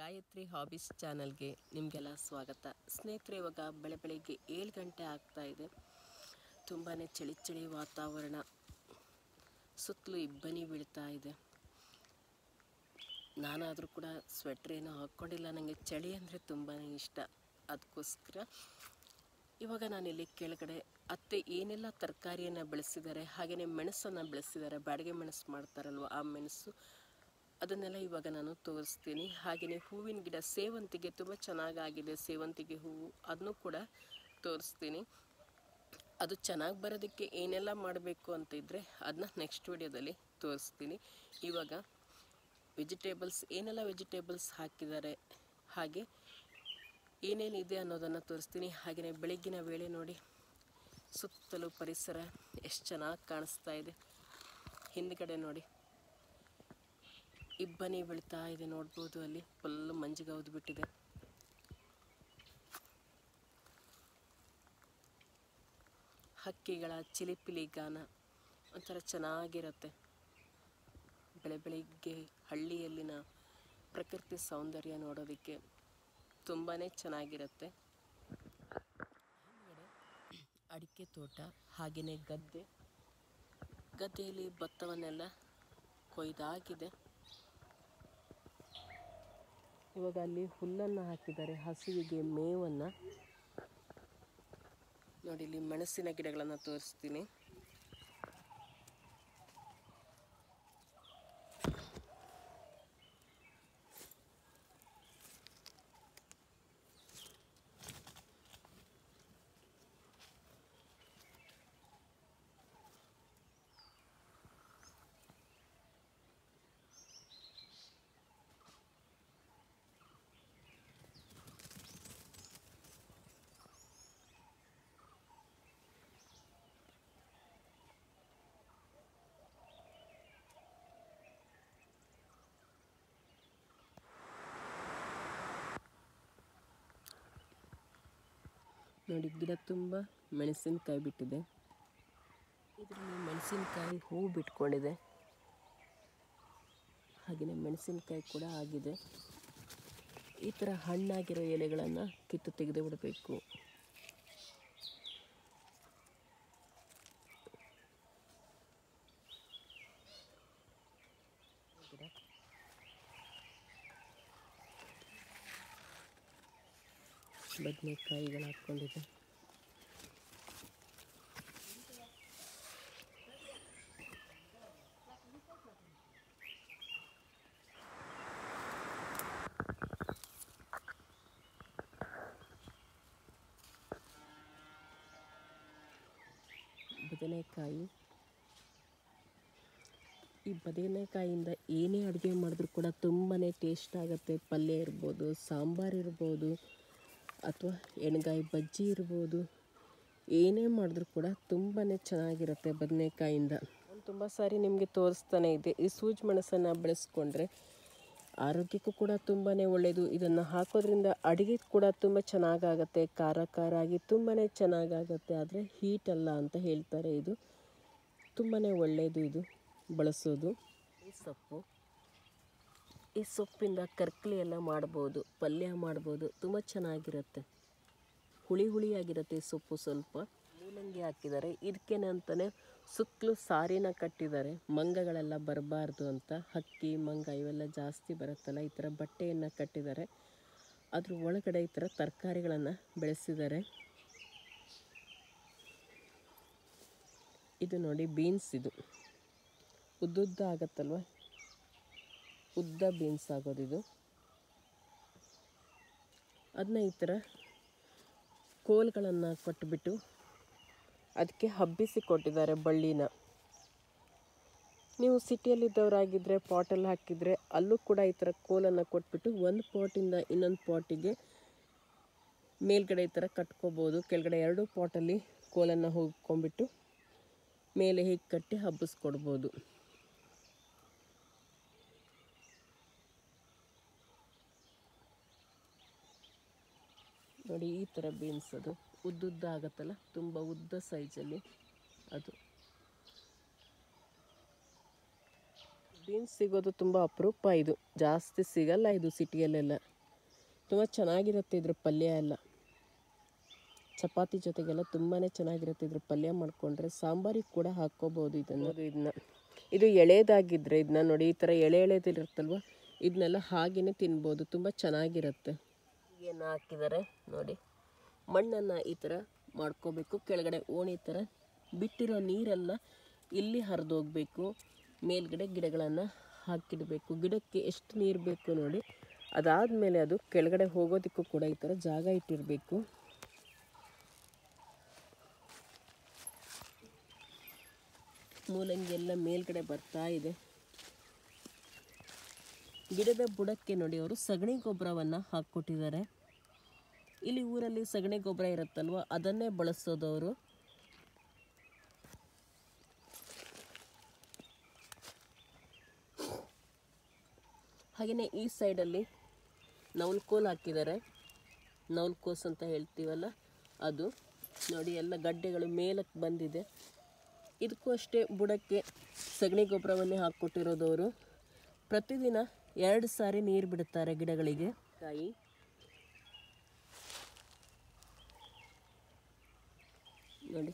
Gayatri hobbies ಚಾನಲ್ಗೆ ನಿಮಗೆಲ್ಲ ಸ್ವಾಗತ ಸ್ನೇಹಿತರೆ ಇವಾಗ ಬೆಳೆ ಬೆಳಿಗ್ಗೆ ಏಳು ಗಂಟೆ ಆಗ್ತಾ ಇದೆ ತುಂಬಾ ಚಳಿ ಚಳಿ ವಾತಾವರಣ ಸುತ್ತಲೂ ಇಬ್ಬನಿ ಬೀಳ್ತಾ ಇದೆ ನಾನಾದರೂ ಕೂಡ ಸ್ವೆಟ್ರ್ ಏನೂ ಹಾಕ್ಕೊಂಡಿಲ್ಲ ನನಗೆ ಚಳಿ ಅಂದರೆ ತುಂಬಾ ಇಷ್ಟ ಅದಕ್ಕೋಸ್ಕರ ಇವಾಗ ನಾನಿಲ್ಲಿ ಕೆಳಗಡೆ ಅತ್ತೆ ಏನೆಲ್ಲ ತರಕಾರಿಯನ್ನು ಬೆಳೆಸಿದ್ದಾರೆ ಹಾಗೆಯೇ ಮೆಣಸನ್ನು ಬೆಳೆಸಿದ್ದಾರೆ ಬಾಡಿಗೆ ಮೆಣಸು ಮಾಡ್ತಾರಲ್ವ ಆ ಮೆಣಸು ಅದನ್ನೆಲ್ಲ ಇವಾಗ ನಾನು ತೋರಿಸ್ತೀನಿ ಹಾಗೆಯೇ ಹೂವಿನ ಗಿಡ ಸೇವಂತಿಗೆ ತುಂಬ ಚೆನ್ನಾಗಾಗಿದೆ ಸೇವಂತಿಗೆ ಹೂವು ಅದನ್ನು ಕೂಡ ತೋರಿಸ್ತೀನಿ ಅದು ಚೆನ್ನಾಗಿ ಬರೋದಕ್ಕೆ ಏನೆಲ್ಲ ಮಾಡಬೇಕು ಅಂತ ಇದ್ದರೆ ಅದನ್ನ ನೆಕ್ಸ್ಟ್ ವಿಡಿಯೋದಲ್ಲಿ ತೋರಿಸ್ತೀನಿ ಇವಾಗ ವೆಜಿಟೇಬಲ್ಸ್ ಏನೆಲ್ಲ ವೆಜಿಟೇಬಲ್ಸ್ ಹಾಕಿದ್ದಾರೆ ಹಾಗೆ ಏನೇನಿದೆ ಅನ್ನೋದನ್ನು ತೋರಿಸ್ತೀನಿ ಹಾಗೆಯೇ ಬೆಳಗ್ಗಿನ ವೇಳೆ ನೋಡಿ ಸುತ್ತಲೂ ಪರಿಸರ ಎಷ್ಟು ಚೆನ್ನಾಗಿ ಕಾಣಿಸ್ತಾ ಇದೆ ಹಿಂದ್ಗಡೆ ನೋಡಿ ಇಬ್ಬನಿ ಬೀಳ್ತಾ ಇದೆ ನೋಡ್ಬೋದು ಅಲ್ಲಿ ಫುಲ್ಲು ಮಂಜಿಗೆ ಹೌದು ಬಿಟ್ಟಿದೆ ಹಕ್ಕಿಗಳ ಚಿಲಿಪಿಲಿ ಗಾನ ಒಂಥರ ಚೆನ್ನಾಗಿರುತ್ತೆ ಬೆಳೆ ಬೆಳಿಗ್ಗೆ ಹಳ್ಳಿಯಲ್ಲಿನ ಪ್ರಕೃತಿ ಸೌಂದರ್ಯ ನೋಡೋದಕ್ಕೆ ತುಂಬಾ ಚೆನ್ನಾಗಿರುತ್ತೆ ಅಡಿಕೆ ತೋಟ ಹಾಗೆಯೇ ಗದ್ದೆ ಗದ್ದೆಯಲ್ಲಿ ಭತ್ತವನ್ನೆಲ್ಲ ಕೊಯ್ದಾಗಿದೆ ಇವಾಗ ಅಲ್ಲಿ ಹುಲ್ಲನ್ನು ಹಾಕಿದ್ದಾರೆ ಹಸುವಿಗೆ ಮೇವನ್ನು ನೋಡಿ ಇಲ್ಲಿ ಮೆಣಸಿನ ಗಿಡಗಳನ್ನು ತೋರಿಸ್ತೀನಿ ನೋಡಿ ಗಿಡ ತುಂಬ ಮೆಣಸಿನಕಾಯಿ ಬಿಟ್ಟಿದೆ ಇದರಲ್ಲಿ ಮೆಣಸಿನಕಾಯಿ ಹೂವು ಬಿಟ್ಕೊಂಡಿದೆ ಹಾಗೆಯೇ ಮೆಣಸಿನಕಾಯಿ ಕೂಡ ಆಗಿದೆ ಈ ಥರ ಹಣ್ಣಾಗಿರೋ ಎಲೆಗಳನ್ನು ಕಿತ್ತು ತೆಗೆದು ಬಿಡಬೇಕು ಗಿಡ ಬದನೆಕಾಯಿಗಳು ಹಾಕ್ಕೊಂಡಿದೆ ಬದನೆಕಾಯಿ ಈ ಬದನೆಕಾಯಿಯಿಂದ ಏನೇ ಅಡುಗೆ ಮಾಡಿದ್ರೂ ಕೂಡ ತುಂಬಾ ಟೇಸ್ಟ್ ಆಗುತ್ತೆ ಪಲ್ಯ ಇರ್ಬೋದು ಸಾಂಬಾರು ಇರ್ಬೋದು ಅಥವಾ ಎಣ್ಗಾಯಿ ಬಜ್ಜಿ ಇರ್ಬೋದು ಏನೇ ಮಾಡಿದ್ರೂ ಕೂಡ ತುಂಬಾ ಚೆನ್ನಾಗಿರುತ್ತೆ ಬದನೆಕಾಯಿಂದ ನಾನು ತುಂಬ ಸಾರಿ ನಿಮಗೆ ತೋರಿಸ್ತಾನೆ ಇದ್ದೆ ಈ ಸೂಜಿ ಮೆಣಸನ್ನು ಬೆಳೆಸ್ಕೊಂಡ್ರೆ ಆರೋಗ್ಯಕ್ಕೂ ಕೂಡ ತುಂಬಾ ಒಳ್ಳೆಯದು ಇದನ್ನು ಹಾಕೋದ್ರಿಂದ ಅಡುಗೆ ಕೂಡ ತುಂಬ ಚೆನ್ನಾಗಾಗತ್ತೆ ಖಾರ ಖಾರ ಆಗಿ ತುಂಬಾ ಚೆನ್ನಾಗಾಗತ್ತೆ ಆದರೆ ಹೀಟ್ ಅಲ್ಲ ಅಂತ ಹೇಳ್ತಾರೆ ಇದು ತುಂಬಾ ಒಳ್ಳೆಯದು ಇದು ಬಳಸೋದು ಈ ಸೊಪ್ಪು ಈ ಸೊಪ್ಪಿಂದ ಕರ್ಕಲಿ ಎಲ್ಲ ಮಾಡ್ಬೋದು ಪಲ್ಯ ಮಾಡ್ಬೋದು ತುಂಬ ಚೆನ್ನಾಗಿರುತ್ತೆ ಹುಳಿ ಹುಳಿಯಾಗಿರುತ್ತೆ ಈ ಸೊಪ್ಪು ಸ್ವಲ್ಪ ಮೂಲಂಗಿ ಹಾಕಿದ್ದಾರೆ ಇದಕ್ಕೇನಂತಾನೆ ಸುತ್ತಲೂ ಸಾರಿನ ಕಟ್ಟಿದ್ದಾರೆ ಮಂಗಗಳೆಲ್ಲ ಬರಬಾರ್ದು ಅಂತ ಹಕ್ಕಿ ಮಂಗ ಇವೆಲ್ಲ ಜಾಸ್ತಿ ಬರುತ್ತಲ್ಲ ಈ ಥರ ಬಟ್ಟೆಯನ್ನು ಕಟ್ಟಿದ್ದಾರೆ ಅದ್ರ ಒಳಗಡೆ ಈ ಥರ ತರಕಾರಿಗಳನ್ನು ಬೆಳೆಸಿದ್ದಾರೆ ಇದು ನೋಡಿ ಬೀನ್ಸ್ ಇದು ಉದ್ದುದ್ದ ಆಗತ್ತಲ್ವ ಉದ್ದ ಬೀನ್ಸ್ ಆಗೋದಿದು ಅದನ್ನ ಈ ಥರ ಕೋಲ್ಗಳನ್ನು ಕೊಟ್ಬಿಟ್ಟು ಅದಕ್ಕೆ ಹಬ್ಬಿಸಿ ಕೊಟ್ಟಿದ್ದಾರೆ ಬಳ್ಳಿನ ನೀವು ಸಿಟಿಯಲ್ಲಿದ್ದವರಾಗಿದ್ದರೆ ಪಾಟಲ್ಲಿ ಹಾಕಿದರೆ ಅಲ್ಲೂ ಕೂಡ ಈ ಥರ ಕೋಲನ್ನು ಕೊಟ್ಬಿಟ್ಟು ಒಂದು ಪಾಟಿಂದ ಇನ್ನೊಂದು ಪಾಟಿಗೆ ಮೇಲ್ಗಡೆ ಈ ಥರ ಕಟ್ಕೋಬೋದು ಕೆಳಗಡೆ ಎರಡು ಪಾಟಲ್ಲಿ ಕೋಲನ್ನು ಹೋಗ್ಕೊಂಬಿಟ್ಟು ಮೇಲೆ ಹೀಗೆ ಕಟ್ಟಿ ಹಬ್ಬಿಸ್ಕೊಡ್ಬೋದು ನೋಡಿ ಈ ಥರ ಬೀನ್ಸ್ ಅದು ಉದ್ದುದ್ದ ಆಗತ್ತಲ್ಲ ತುಂಬ ಉದ್ದ ಸೈಜಲ್ಲಿ ಅದು ಬೀನ್ಸ್ ಸಿಗೋದು ತುಂಬ ಅಪರೂಪ ಇದು ಜಾಸ್ತಿ ಸಿಗಲ್ಲ ಇದು ಸಿಟಿಯಲ್ಲೆಲ್ಲ ತುಂಬ ಚೆನ್ನಾಗಿರುತ್ತೆ ಇದ್ರ ಪಲ್ಯ ಎಲ್ಲ ಚಪಾತಿ ಜೊತೆಗೆಲ್ಲ ತುಂಬಾ ಚೆನ್ನಾಗಿರುತ್ತೆ ಇದ್ರ ಪಲ್ಯ ಮಾಡಿಕೊಂಡ್ರೆ ಸಾಂಬಾರಿಗೆ ಕೂಡ ಹಾಕ್ಕೋಬೋದು ಇದನ್ನು ಇದನ್ನ ಇದು ಎಳೆದಾಗಿದ್ದರೆ ಇದನ್ನ ನೋಡಿ ಈ ಥರ ಎಳೆ ಎಳೆದಿರುತ್ತಲ್ವ ಇದನ್ನೆಲ್ಲ ಹಾಗೇ ತಿನ್ಬೋದು ತುಂಬ ಚೆನ್ನಾಗಿರುತ್ತೆ ಏನು ಹಾಕಿದ್ದಾರೆ ನೋಡಿ ಮಣ್ಣನ್ನು ಈ ಥರ ಮಾಡ್ಕೋಬೇಕು ಕೆಳಗಡೆ ಓಣಿ ಥರ ಬಿಟ್ಟಿರೋ ನೀರೆಲ್ಲ ಇಲ್ಲಿ ಹರಿದೋಗ್ಬೇಕು ಮೇಲ್ಗಡೆ ಗಿಡಗಳನ್ನು ಹಾಕಿಡಬೇಕು ಗಿಡಕ್ಕೆ ಎಷ್ಟು ನೀರು ಬೇಕು ನೋಡಿ ಅದಾದಮೇಲೆ ಅದು ಕೆಳಗಡೆ ಹೋಗೋದಕ್ಕೂ ಕೂಡ ಈ ಥರ ಜಾಗ ಇಟ್ಟಿರಬೇಕು ಮೂಲಂಗಿ ಎಲ್ಲ ಮೇಲ್ಗಡೆ ಬರ್ತಾ ಇದೆ ಗಿಡದ ಬುಡಕ್ಕೆ ನೋಡಿ ಅವರು ಸಗಣಿ ಗೊಬ್ಬರವನ್ನು ಹಾಕ್ಕೊಟ್ಟಿದ್ದಾರೆ ಇಲ್ಲಿ ಊರಲ್ಲಿ ಸಗಣಿ ಗೊಬ್ಬರ ಇರುತ್ತಲ್ವ ಅದನ್ನೇ ಬಳಸೋದವರು ಹಾಗೆಯೇ ಈ ಸೈಡಲ್ಲಿ ನವಲ್ಕೋಲ್ ಹಾಕಿದ್ದಾರೆ ನವಲ್ಕೋಸ್ ಅಂತ ಹೇಳ್ತೀವಲ್ಲ ಅದು ನೋಡಿ ಎಲ್ಲ ಗಡ್ಡೆಗಳು ಮೇಲಕ್ಕೆ ಬಂದಿದೆ ಇದಕ್ಕೂ ಅಷ್ಟೇ ಬುಡಕ್ಕೆ ಸಗಣಿ ಗೊಬ್ಬರವನ್ನೇ ಹಾಕ್ಕೊಟ್ಟಿರೋದವರು ಪ್ರತಿದಿನ ಎರಡು ಸಾರಿ ನೀರು ಬಿಡುತ್ತಾರೆ ಗಿಡಗಳಿಗೆ ಕಾಯಿ ನೋಡಿ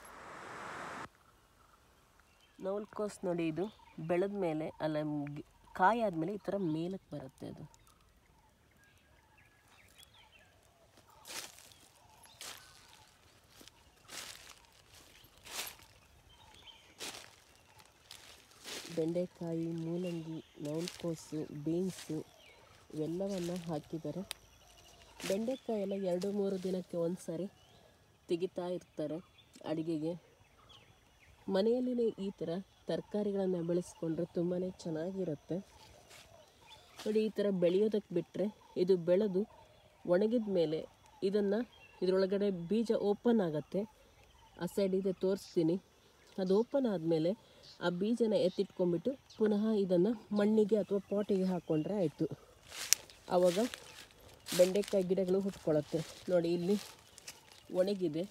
ನವಲ್ಕೋಸ್ ನೋಡಿ ಇದು ಬೆಳೆದ ಮೇಲೆ ಅಲ್ಲ ಗಿ- ಕಾಯಿ ಆದಮೇಲೆ ಈ ಥರ ಮೇಲಕ್ಕೆ ಬರುತ್ತೆ ಅದು ಬೆಂಡೆಕಾಯಿ ಮೂಲಂಗಿ ನವಲ್ಕೋಸು ಬೀನ್ಸು ಇವೆಲ್ಲವನ್ನು ಹಾಕಿದ್ದಾರೆ ಬೆಂಡೆಕಾಯಿ ಎಲ್ಲ ಎರಡು ಮೂರು ದಿನಕ್ಕೆ ಒಂದು ಸಾರಿ ತೆಗಿತಾ ಇರ್ತಾರೆ ಅಡುಗೆಗೆ ಮನೆಯಲ್ಲಿನೇ ಈ ಥರ ತರಕಾರಿಗಳನ್ನು ಬೆಳೆಸ್ಕೊಂಡ್ರೆ ತುಂಬಾ ಚೆನ್ನಾಗಿರುತ್ತೆ ನೋಡಿ ಈ ಥರ ಬೆಳೆಯೋದಕ್ಕೆ ಬಿಟ್ಟರೆ ಇದು ಬೆಳೆದು ಒಣಗಿದ ಮೇಲೆ ಇದನ್ನು ಇದರೊಳಗಡೆ ಬೀಜ ಓಪನ್ ಆಗುತ್ತೆ ಆ ಸೈಡ್ ಇದೆ ತೋರಿಸ್ತೀನಿ ಅದು ಓಪನ್ ಆದಮೇಲೆ ಆ ಬೀಜನ ಎತ್ತಿಟ್ಕೊಂಡ್ಬಿಟ್ಟು ಪುನಃ ಇದನ್ನು ಮಣ್ಣಿಗೆ ಅಥವಾ ಪಾಟಿಗೆ ಹಾಕ್ಕೊಂಡ್ರೆ ಆಯಿತು ಆವಾಗ ಬೆಂಡೆಕಾಯಿ ಗಿಡಗಳು ಹುಟ್ಕೊಳ್ಳುತ್ತೆ ನೋಡಿ ಇಲ್ಲಿ ಒಣಗಿದೆ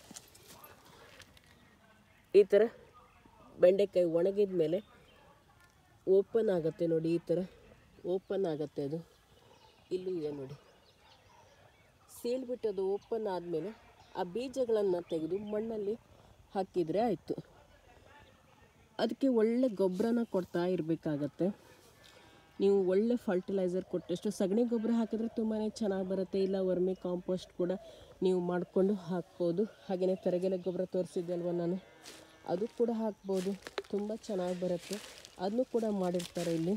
ಈ ಥರ ಬೆಂಡೆಕಾಯಿ ಒಣಗಿದ ಮೇಲೆ ಓಪನ್ ಆಗುತ್ತೆ ನೋಡಿ ಈ ಥರ ಓಪನ್ ಆಗುತ್ತೆ ಅದು ಇಲ್ಲೂ ಇದೆ ನೋಡಿ ಸೀಳ್ಬಿಟ್ಟು ಅದು ಓಪನ್ ಆದಮೇಲೆ ಆ ಬೀಜಗಳನ್ನು ತೆಗೆದು ಮಣ್ಣಲ್ಲಿ ಹಾಕಿದರೆ ಆಯಿತು ಅದಕ್ಕೆ ಒಳ್ಳೆ ಗೊಬ್ಬರನ ಕೊಡ್ತಾ ಇರಬೇಕಾಗತ್ತೆ ನೀವು ಒಳ್ಳೆ ಫರ್ಟಿಲೈಸರ್ ಕೊಟ್ಟಷ್ಟು ಸಗಣಿ ಗೊಬ್ಬರ ಹಾಕಿದ್ರೆ ತುಂಬಾ ಚೆನ್ನಾಗಿ ಬರುತ್ತೆ ಇಲ್ಲ ವರ್ಮಿ ಕಾಂಪೋಸ್ಟ್ ಕೂಡ ನೀವು ಮಾಡಿಕೊಂಡು ಹಾಕ್ಬೋದು ಹಾಗೆಯೇ ತರಗೆಲೆ ಗೊಬ್ಬರ ತೋರಿಸಿದ್ದೆ ಅಲ್ವ ನಾನು ಅದು ಕೂಡ ಹಾಕ್ಬೋದು ತುಂಬ ಚೆನ್ನಾಗಿ ಬರುತ್ತೆ ಅದನ್ನು ಕೂಡ ಮಾಡಿರ್ತಾರೆ ಇಲ್ಲಿ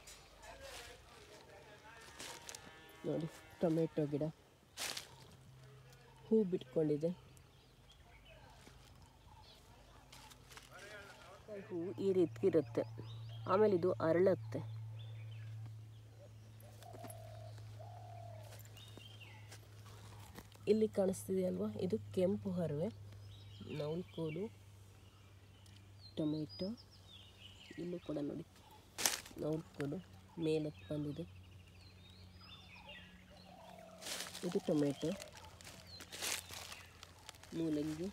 ನೋಡಿ ಟೊಮೆಟೊ ಗಿಡ ಹೂ ಬಿಟ್ಕೊಂಡಿದೆ ಹೂ ಈ ರೀತಿ ಇರುತ್ತೆ ಆಮೇಲೆ ಇದು ಅರಳುತ್ತೆ ಇಲ್ಲಿ ಕಾಣಿಸ್ತಿದೆ ಅಲ್ವಾ ಇದು ಕೆಂಪು ಹರವೆ ನವಲ್ಕೋಲು ಟೊಮೆಟೊ ಇಲ್ಲೂ ಕೂಡ ನೋಡಿ ನವಲ್ಕೋಲು ಮೇಲಕ್ಕೆ ಬಂದಿದೆ ಇದು ಟೊಮೆಟೊ ಮೂಲಂಗಿ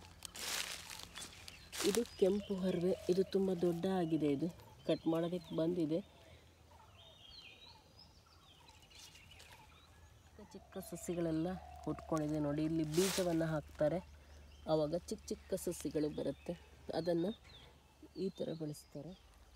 ಇದು ಕೆಂಪು ಹರವೆ ಇದು ತುಂಬ ದೊಡ್ಡ ಆಗಿದೆ ಇದು ಕಟ್ ಮಾಡೋದಕ್ಕೆ ಬಂದಿದೆ ಚಿಕ್ಕ ಚಿಕ್ಕ ಸಸಿಗಳೆಲ್ಲ ಹುಟ್ಕೊಂಡಿದೆ ನೋಡಿ ಇಲ್ಲಿ ಬೀಜವನ್ನು ಹಾಕ್ತಾರೆ ಆವಾಗ ಚಿಕ್ಕ ಚಿಕ್ಕ ಸಸಿಗಳು ಬರುತ್ತೆ ಅದನ್ನು ಈ ಥರ ಬೆಳೆಸ್ತಾರೆ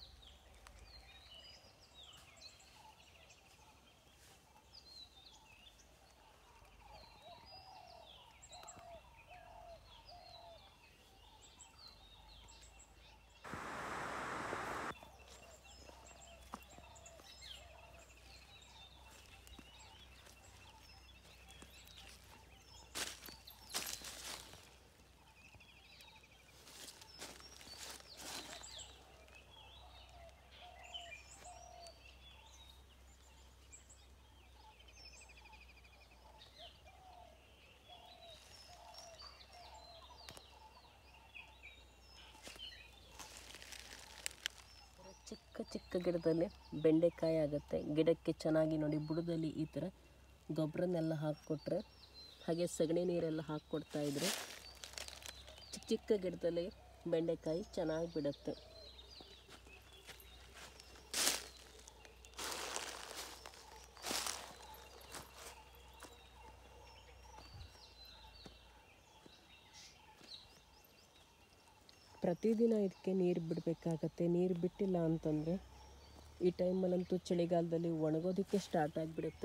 ಚಿಕ್ಕ ಚಿಕ್ಕ ಗಿಡದಲ್ಲಿ ಬೆಂಡೆಕಾಯಿ ಆಗುತ್ತೆ ಗಿಡಕ್ಕೆ ಚೆನ್ನಾಗಿ ನೋಡಿ ಬುಡದಲ್ಲಿ ಈ ಥರ ಗೊಬ್ಬರನ್ನೆಲ್ಲ ಹಾಕಿಕೊಟ್ರೆ ಹಾಗೆ ಸಗಣಿ ನೀರೆಲ್ಲ ಹಾಕ್ಕೊಡ್ತಾ ಇದ್ರೆ ಚಿಕ್ಕ ಚಿಕ್ಕ ಗಿಡದಲ್ಲಿ ಬೆಂಡೆಕಾಯಿ ಚೆನ್ನಾಗಿ ಬಿಡುತ್ತೆ ಪ್ರತಿದಿನ ಇದಕ್ಕೆ ನೀರು ಬಿಡಬೇಕಾಗತ್ತೆ ನೀರು ಬಿಟ್ಟಿಲ್ಲ ಅಂತಂದರೆ ಈ ಟೈಮಲ್ಲಂತೂ ಚಳಿಗಾಲದಲ್ಲಿ ಒಣಗೋದಕ್ಕೆ ಸ್ಟಾರ್ಟ್ ಆಗಿಬಿಡುತ್ತೆ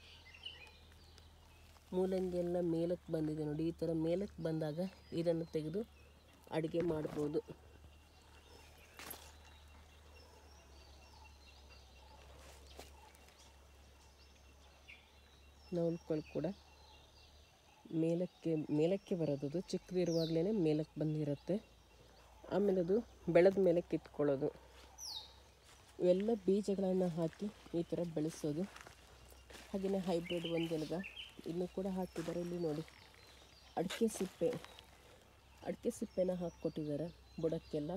ಮೂಲಂಗಿ ಎಲ್ಲ ಮೇಲಕ್ಕೆ ಬಂದಿದೆ ನೋಡಿ ಈ ಥರ ಮೇಲಕ್ಕೆ ಬಂದಾಗ ಇದನ್ನು ತೆಗೆದು ಅಡುಗೆ ಮಾಡ್ಬೋದು ನೌಲ್ಗಳು ಕೂಡ ಮೇಲಕ್ಕೆ ಮೇಲಕ್ಕೆ ಬರೋದು ಚಿಕ್ಕದಿರುವಾಗಲೇ ಮೇಲಕ್ಕೆ ಬಂದಿರುತ್ತೆ ಆಮೇಲೆ ಅದು ಬೆಳೆದ ಮೇಲೆ ಕಿತ್ಕೊಳ್ಳೋದು ಇವೆಲ್ಲ ಬೀಜಗಳನ್ನು ಹಾಕಿ ಈ ಥರ ಬೆಳೆಸೋದು ಹಾಗೆಯೇ ಹೈಬ್ರಿಡ್ ಒಂದೆಲಗ ಇನ್ನೂ ಕೂಡ ಹಾಕಿದ್ದಾರೆ ಇಲ್ಲಿ ನೋಡಿ ಅಡಿಕೆ ಸಿಪ್ಪೆ ಅಡಿಕೆ ಸಿಪ್ಪೆನ ಹಾಕ್ಕೊಟ್ಟಿದ್ದಾರೆ ಬುಡಕ್ಕೆಲ್ಲ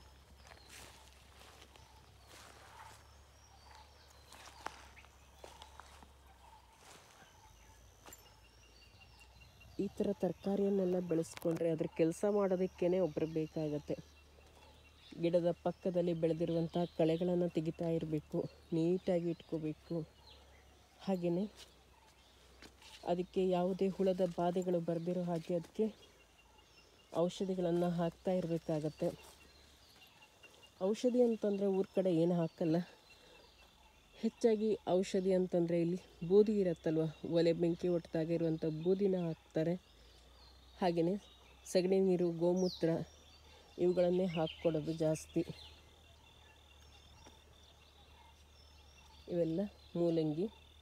ಈ ಥರ ತರಕಾರಿಯನ್ನೆಲ್ಲ ಬೆಳೆಸ್ಕೊಂಡ್ರೆ ಅದ್ರ ಕೆಲಸ ಮಾಡೋದಕ್ಕೇ ಒಬ್ಬರು ಬೇಕಾಗತ್ತೆ ಗಿಡದ ಪಕ್ಕದಲ್ಲಿ ಬೆಳೆದಿರುವಂಥ ಕಳೆಗಳನ್ನು ತೆಗಿತಾ ಇರಬೇಕು ನೀಟಾಗಿ ಇಟ್ಕೋಬೇಕು ಹಾಗೆಯೇ ಅದಕ್ಕೆ ಯಾವುದೇ ಹುಳದ ಬಾಧೆಗಳು ಬರದಿರೋ ಹಾಗೆ ಅದಕ್ಕೆ ಔಷಧಿಗಳನ್ನು ಹಾಕ್ತಾ ಇರಬೇಕಾಗತ್ತೆ ಔಷಧಿ ಅಂತಂದರೆ ಊರ ಕಡೆ ಏನು ಹಾಕಲ್ಲ ಹೆಚ್ಚಾಗಿ ಔಷಧಿ ಅಂತಂದರೆ ಇಲ್ಲಿ ಬೂದಿ ಇರುತ್ತಲ್ವ ಒಲೆ ಬೆಂಕಿ ಒಟ್ಟಿದಾಗ ಇರುವಂಥ ಬೂದಿನ ಹಾಕ್ತಾರೆ ಹಾಗೆಯೇ ಸಗಣಿ ನೀರು ಗೋಮೂತ್ರ ಇವುಗಳನ್ನೇ ಹಾಕ್ಕೊಡೋದು ಜಾಸ್ತಿ ಇವೆಲ್ಲ ಮೂಲಂಗಿ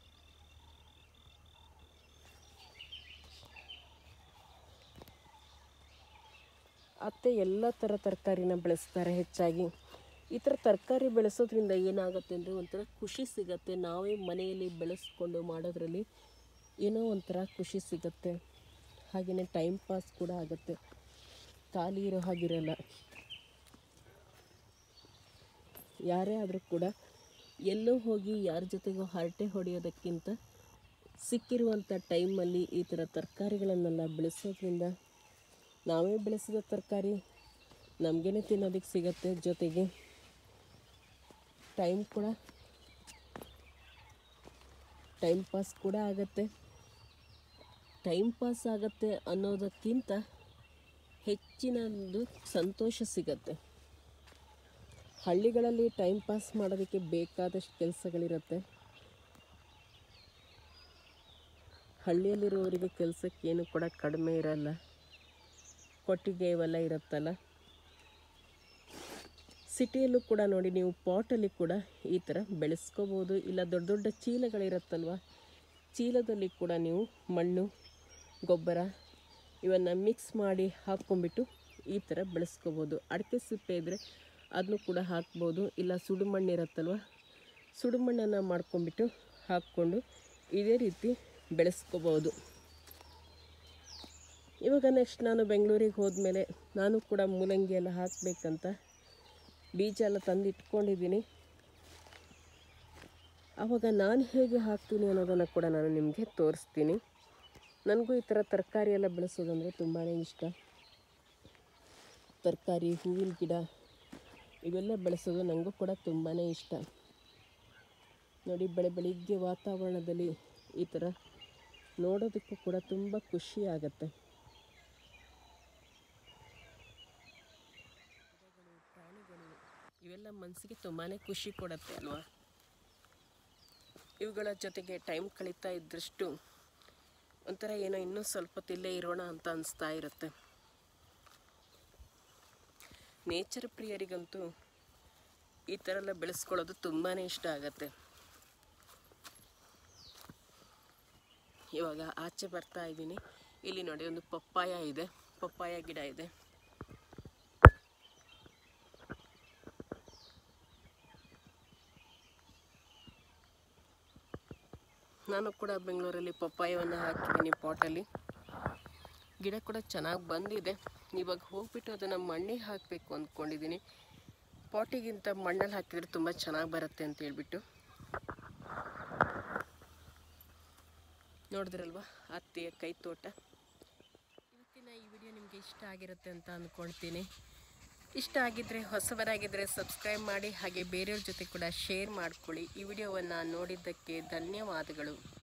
ಅತ್ತೆ ಎಲ್ಲ ಥರ ತರಕಾರಿನ ಬೆಳೆಸ್ತಾರೆ ಹೆಚ್ಚಾಗಿ ಈ ಥರ ತರಕಾರಿ ಬೆಳೆಸೋದ್ರಿಂದ ಏನಾಗುತ್ತೆ ಅಂದರೆ ಒಂಥರ ಖುಷಿ ಸಿಗತ್ತೆ ನಾವೇ ಮನೆಯಲ್ಲಿ ಬೆಳೆಸ್ಕೊಂಡು ಮಾಡೋದ್ರಲ್ಲಿ ಏನೋ ಒಂಥರ ಖುಷಿ ಸಿಗತ್ತೆ ಹಾಗೆಯೇ ಟೈಮ್ ಪಾಸ್ ಕೂಡ ಆಗುತ್ತೆ ಖಾಲಿ ಇರೋ ಹಾಗಿರಲ್ಲ ಯಾರೇ ಆದರೂ ಕೂಡ ಎಲ್ಲೋ ಹೋಗಿ ಯಾರ ಜೊತೆಗೋ ಹರಟೆ ಹೊಡೆಯೋದಕ್ಕಿಂತ ಸಿಕ್ಕಿರುವಂಥ ಟೈಮಲ್ಲಿ ಈ ಥರ ತರಕಾರಿಗಳನ್ನೆಲ್ಲ ಬೆಳೆಸೋದ್ರಿಂದ ನಾವೇ ಬೆಳೆಸಿದ ತರಕಾರಿ ನಮಗೇನೆ ತಿನ್ನೋದಕ್ಕೆ ಸಿಗತ್ತೆ ಜೊತೆಗೆ ಟೈಮ್ ಕೂಡ ಟೈಮ್ ಪಾಸ್ ಕೂಡ ಆಗತ್ತೆ ಟೈಮ್ ಪಾಸ್ ಆಗತ್ತೆ ಅನ್ನೋದಕ್ಕಿಂತ ಹೆಚ್ಚಿನದು ಸಂತೋಷ ಸಿಗತ್ತೆ ಹಳ್ಳಿಗಳಲ್ಲಿ ಟೈಮ್ ಪಾಸ್ ಮಾಡೋದಕ್ಕೆ ಬೇಕಾದಷ್ಟು ಕೆಲಸಗಳಿರುತ್ತೆ ಹಳ್ಳಿಯಲ್ಲಿರುವವರಿಗೆ ಕೆಲಸಕ್ಕೇನು ಕೂಡ ಕಡಿಮೆ ಇರಲ್ಲ ಕೊಟ್ಟಿಗೆ ಇವೆಲ್ಲ ಇರುತ್ತಲ್ಲ ಸಿಟಿಯಲ್ಲೂ ಕೂಡ ನೋಡಿ ನೀವು ಪಾಟಲ್ಲಿ ಕೂಡ ಈ ಥರ ಬೆಳೆಸ್ಕೋಬೋದು ಇಲ್ಲ ದೊಡ್ಡ ದೊಡ್ಡ ಚೀಲಗಳಿರುತ್ತಲ್ವ ಚೀಲದಲ್ಲಿ ಕೂಡ ನೀವು ಮಣ್ಣು ಗೊಬ್ಬರ ಇವನ್ನು ಮಿಕ್ಸ್ ಮಾಡಿ ಹಾಕ್ಕೊಂಬಿಟ್ಟು ಈ ಥರ ಬೆಳೆಸ್ಕೋಬೋದು ಅಡಿಕೆ ಸಿಪ್ಪೆ ಇದ್ದರೆ ಅದನ್ನು ಕೂಡ ಹಾಕ್ಬೋದು ಇಲ್ಲ ಸುಡು ಮಣ್ಣು ಇರುತ್ತಲ್ವ ಸುಡು ಮಣ್ಣನ್ನು ಮಾಡ್ಕೊಂಬಿಟ್ಟು ಹಾಕ್ಕೊಂಡು ಇದೇ ರೀತಿ ಬೆಳೆಸ್ಕೋಬೋದು ಇವಾಗ ನೆಕ್ಸ್ಟ್ ನಾನು ಬೆಂಗಳೂರಿಗೆ ಹೋದ್ಮೇಲೆ ನಾನು ಕೂಡ ಮೂಲಂಗಿ ಎಲ್ಲ ಹಾಕಬೇಕಂತ ಬೀಜ ಎಲ್ಲ ತಂದು ಇಟ್ಕೊಂಡಿದ್ದೀನಿ ಆವಾಗ ನಾನು ಹೇಗೆ ಹಾಕ್ತೀನಿ ಅನ್ನೋದನ್ನು ಕೂಡ ನಾನು ನಿಮಗೆ ತೋರಿಸ್ತೀನಿ ನನಗೂ ಈ ಥರ ತರಕಾರಿ ಎಲ್ಲ ಬೆಳೆಸೋದಂದರೆ ತುಂಬಾ ಇಷ್ಟ ತರಕಾರಿ ಹೂವಿನ ಗಿಡ ಇವೆಲ್ಲ ಬೆಳೆಸೋದು ನನಗೂ ಕೂಡ ತುಂಬಾ ಇಷ್ಟ ನೋಡಿ ಬೆಳೆ ಬೆಳಿಗ್ಗೆ ವಾತಾವರಣದಲ್ಲಿ ಈ ಥರ ನೋಡೋದಕ್ಕೂ ಕೂಡ ತುಂಬ ಖುಷಿ ಆಗುತ್ತೆ ಪ್ರಾಣಿಗಳು ಇವೆಲ್ಲ ಮನಸ್ಸಿಗೆ ತುಂಬಾ ಖುಷಿ ಕೊಡುತ್ತೆ ಅಲ್ವಾ ಇವುಗಳ ಜೊತೆಗೆ ಟೈಮ್ ಕಳೀತಾ ಇದ್ದಷ್ಟು ಒಂಥರ ಏನೋ ಇನ್ನೂ ಸ್ವಲ್ಪ ಹೊತ್ತು ಇರೋಣ ಅಂತ ಅನಿಸ್ತಾ ಇರುತ್ತೆ ನೇಚರ್ ಪ್ರಿಯರಿಗಂತೂ ಈ ಥರ ಎಲ್ಲ ಬೆಳೆಸ್ಕೊಳ್ಳೋದು ತುಂಬಾ ಇಷ್ಟ ಆಗತ್ತೆ ಇವಾಗ ಆಚೆ ಬರ್ತಾ ಇದ್ದೀನಿ ಇಲ್ಲಿ ನೋಡಿ ಒಂದು ಪಪ್ಪಾಯ ಇದೆ ಪಪ್ಪಾಯ ಗಿಡ ಇದೆ ನಾನು ಕೂಡ ಬೆಂಗಳೂರಲ್ಲಿ ಪಪ್ಪಾಯವನ್ನು ಹಾಕಿದ್ದೀನಿ ಪಾಟಲ್ಲಿ ಗಿಡ ಕೂಡ ಚೆನ್ನಾಗಿ ಬಂದಿದೆ ಇವಾಗ ಹೋಗ್ಬಿಟ್ಟು ಅದನ್ನು ಮಣ್ಣಿಗೆ ಹಾಕಬೇಕು ಅಂದ್ಕೊಂಡಿದ್ದೀನಿ ಪಾಟಿಗಿಂತ ಮಣ್ಣಲ್ಲಿ ಹಾಕಿದರೆ ತುಂಬ ಚೆನ್ನಾಗಿ ಬರುತ್ತೆ ಅಂತ ಹೇಳ್ಬಿಟ್ಟು ನೋಡಿದ್ರಲ್ವಾ ಅತ್ತೆಯ ಕೈ ತೋಟ ಇವತ್ತಿನ ಈ ವಿಡಿಯೋ ನಿಮಗೆ ಇಷ್ಟ ಆಗಿರುತ್ತೆ ಅಂತ ಅಂದ್ಕೊಳ್ತೀನಿ ಇಷ್ಟ ಆಗಿದ್ದರೆ ಹೊಸಬರಾಗಿದ್ದರೆ ಸಬ್ಸ್ಕ್ರೈಬ್ ಮಾಡಿ ಹಾಗೆ ಬೇರೆಯವ್ರ ಜೊತೆ ಕೂಡ ಶೇರ್ ಮಾಡ್ಕೊಳ್ಳಿ ಈ ವಿಡಿಯೋವನ್ನು ನೋಡಿದ್ದಕ್ಕೆ ಧನ್ಯವಾದಗಳು